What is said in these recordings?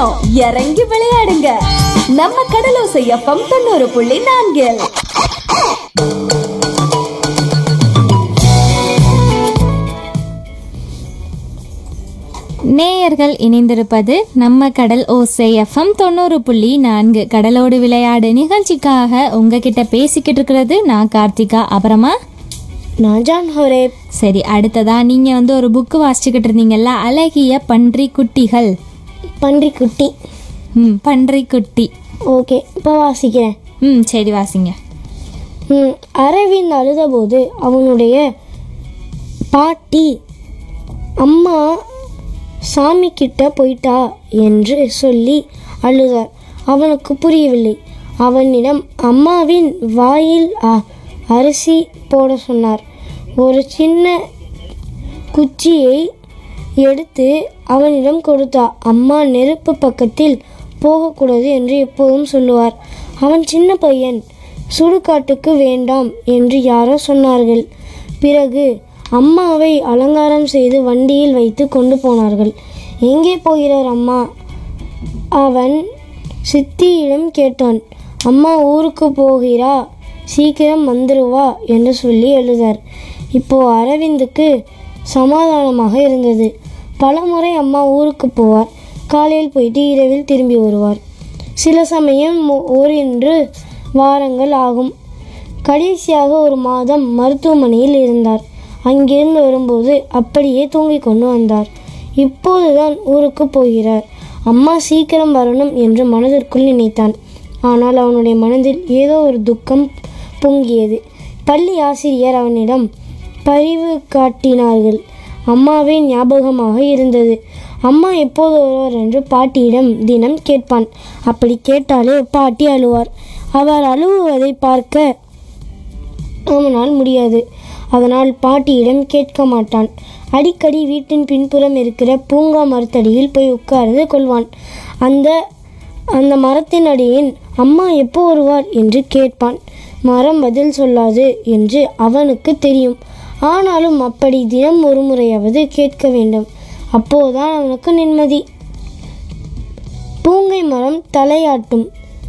ஆட்டம் இறங்கி விளையாடுங்க நம்ம கடலோசை எஃப்எம் தொண்ணூறு புள்ளி நான்கில் நேயர்கள் இணைந்திருப்பது நம்ம கடல் ஓசை எஃப்எம் தொண்ணூறு புள்ளி நான்கு கடலோடு விளையாடு நிகழ்ச்சிக்காக உங்ககிட்ட பேசிக்கிட்டு இருக்கிறது நான் கார்த்திகா அப்புறமா நான் ஜான் ஹோரேப் சரி அடுத்ததா நீங்க வந்து ஒரு புக்கு வாசிச்சுக்கிட்டு இருந்தீங்கல்ல அழகிய பன்றி குட்டிகள் பன்றி குட்டி ம் பன்றி குட்டி ஓகே இப்போ வாசிக்கிறேன் ம் சரி வாசிங்க ம், அரவிந்த் அழுதபோது அவனுடைய பாட்டி அம்மா சாமி கிட்ட போயிட்டா என்று சொல்லி அழுதார் அவனுக்கு புரியவில்லை அவனிடம் அம்மாவின் வாயில் அ- அரிசி போட சொன்னார் ஒரு சின்ன குச்சியை எடுத்து அவனிடம் கொடுத்தா அம்மா நெருப்பு பக்கத்தில் போகக்கூடாது என்று எப்போதும் சொல்லுவார் அவன் சின்ன பையன் சுடுகாட்டுக்கு வேண்டாம் என்று யாரோ சொன்னார்கள் பிறகு அம்மாவை அலங்காரம் செய்து வண்டியில் வைத்து கொண்டு போனார்கள் எங்கே போகிறார் அம்மா அவன் சித்தியிடம் கேட்டான் அம்மா ஊருக்கு போகிறா சீக்கிரம் வந்துருவா என்று சொல்லி எழுதார் இப்போ அரவிந்துக்கு சமாதானமாக இருந்தது பலமுறை அம்மா ஊருக்கு போவார் காலையில் போயிட்டு இரவில் திரும்பி வருவார் சில சமயம் ஒ- ஓரின்று வாரங்கள் ஆகும் கடைசியாக ஒரு மாதம் மருத்துவமனையில் இருந்தார் அங்கிருந்து வரும்போது அப்படியே தூங்கிக் கொண்டு வந்தார் இப்போதுதான் ஊருக்கு போகிறார் அம்மா சீக்கிரம் வரணும் என்று மனதிற்குள் நினைத்தான் ஆனால் அவனுடைய மனதில் ஏதோ ஒரு துக்கம் பொங்கியது பள்ளி ஆசிரியர் அவனிடம் பரிவு காட்டினார்கள் அம்மாவே ஞாபகமாக இருந்தது அம்மா எப்போது வருவார் என்று பாட்டியிடம் தினம் கேட்பான் அப்படி கேட்டாலே பாட்டி அழுவார் அவர் அழுவுவதை பார்க்க அவனால் முடியாது அதனால் பாட்டியிடம் கேட்க மாட்டான் அடிக்கடி வீட்டின் பின்புறம் இருக்கிற பூங்கா மரத்தடியில் போய் உட்கார்ந்து கொள்வான் அந்த அந்த மரத்தின் அடியின் அம்மா எப்போ வருவார் என்று கேட்பான் மரம் பதில் சொல்லாது என்று அவனுக்கு தெரியும் ஆனாலும் அப்படி தினம் ஒரு முறையாவது கேட்க வேண்டும் அப்போதுதான் அவனுக்கு நிம்மதி பூங்கை மரம் தலையாட்டும்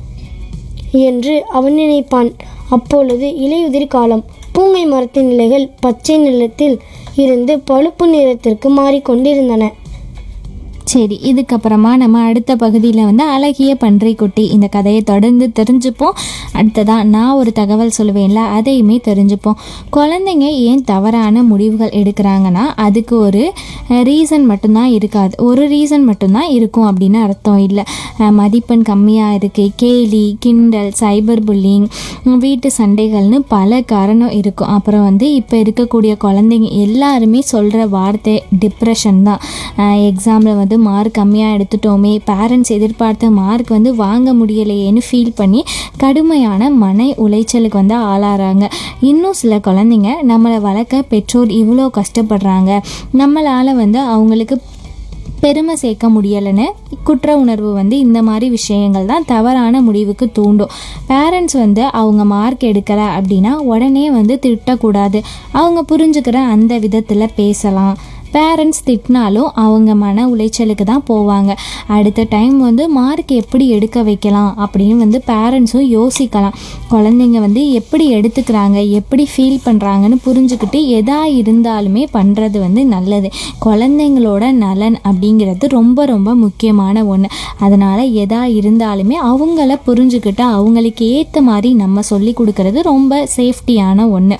என்று அவன் நினைப்பான் அப்பொழுது இலையுதிர் காலம் பூங்கை மரத்தின் இலைகள் பச்சை நிறத்தில் இருந்து பழுப்பு நிறத்திற்கு மாறிக்கொண்டிருந்தன சரி இதுக்கப்புறமா நம்ம அடுத்த பகுதியில் வந்து அழகிய பன்றை குட்டி இந்த கதையை தொடர்ந்து தெரிஞ்சுப்போம் அடுத்ததாக நான் ஒரு தகவல் சொல்லுவேன்ல அதையுமே தெரிஞ்சுப்போம் குழந்தைங்க ஏன் தவறான முடிவுகள் எடுக்கிறாங்கன்னா அதுக்கு ஒரு ரீசன் மட்டும்தான் இருக்காது ஒரு ரீசன் மட்டும்தான் இருக்கும் அப்படின்னு அர்த்தம் இல்லை அஹ் மதிப்பெண் கம்மியாக இருக்குது கேலி கிண்டல் சைபர் புல்லிங் வீட்டு சண்டைகள்னு பல காரணம் இருக்கும் அப்புறம் வந்து இப்போ இருக்கக்கூடிய குழந்தைங்க எல்லாருமே சொல்கிற வார்த்தை டிப்ரெஷன் தான் எக்ஸாமில் வந்து மார்க் கம்மியாக எடுத்துட்டோமே பேரண்ட்ஸ் எதிர்பார்த்த மார்க் வந்து வாங்க முடியலையேன்னு ஃபீல் பண்ணி கடுமையான மன உளைச்சலுக்கு வந்து ஆளாகிறாங்க இன்னும் சில குழந்தைங்க நம்மளை வளர்க்க பெற்றோர் இவ்வளோ கஷ்டப்படுறாங்க நம்மளால் வந்து அவங்களுக்கு பெருமை சேர்க்க முடியலைன்னு குற்ற உணர்வு வந்து இந்த மாதிரி விஷயங்கள் தான் தவறான முடிவுக்கு தூண்டும் பேரண்ட்ஸ் வந்து அவங்க மார்க் எடுக்கலை அப்படின்னா உடனே வந்து திட்டக்கூடாது அவங்க புரிஞ்சுக்கிற அந்த விதத்தில் பேசலாம் பேரண்ட்ஸ் திட்டினாலும் அவங்க மன உளைச்சலுக்கு தான் போவாங்க அடுத்த டைம் வந்து மார்க் எப்படி எடுக்க வைக்கலாம் அப்படின்னு வந்து பேரண்ட்ஸும் யோசிக்கலாம் குழந்தைங்க வந்து எப்படி எடுத்துக்கிறாங்க எப்படி ஃபீல் பண்ணுறாங்கன்னு புரிஞ்சுக்கிட்டு எதா இருந்தாலுமே பண்ணுறது வந்து நல்லது குழந்தைங்களோட நலன் அப்படிங்கிறது ரொம்ப ரொம்ப முக்கியமான ஒன்று அதனால் எதா இருந்தாலுமே அவங்கள புரிஞ்சுக்கிட்டு அவங்களுக்கு ஏற்ற மாதிரி நம்ம சொல்லி கொடுக்கறது ரொம்ப சேஃப்டியான ஒன்று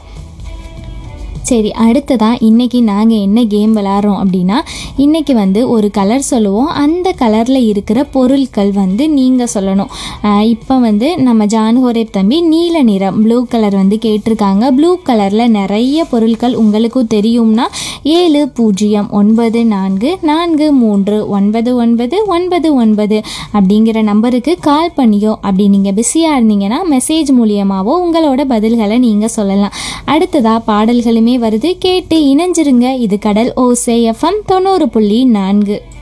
சரி அடுத்ததான் இன்னைக்கு நாங்கள் என்ன கேம் விளாட்றோம் அப்படின்னா இன்னைக்கு வந்து ஒரு கலர் சொல்லுவோம் அந்த கலரில் இருக்கிற பொருட்கள் வந்து நீங்கள் சொல்லணும் இப்போ வந்து நம்ம ஜான்ஹோரேப் தம்பி நீல நிறம் ப்ளூ கலர் வந்து கேட்டிருக்காங்க ப்ளூ கலரில் நிறைய பொருட்கள் உங்களுக்கும் தெரியும்னா ஏழு பூஜ்ஜியம் ஒன்பது நான்கு நான்கு மூன்று ஒன்பது ஒன்பது ஒன்பது ஒன்பது அப்படிங்கிற நம்பருக்கு கால் பண்ணியோ அப்படி நீங்கள் பிஸியாக இருந்தீங்கன்னா மெசேஜ் மூலியமாகவோ உங்களோட பதில்களை நீங்கள் சொல்லலாம் அடுத்ததா பாடல்களுமே வருது கேட்டு இணைஞ்சிருங்க இது கடல் ஓசை எஃப்எம் தொண்ணூறு புள்ளி நான்கு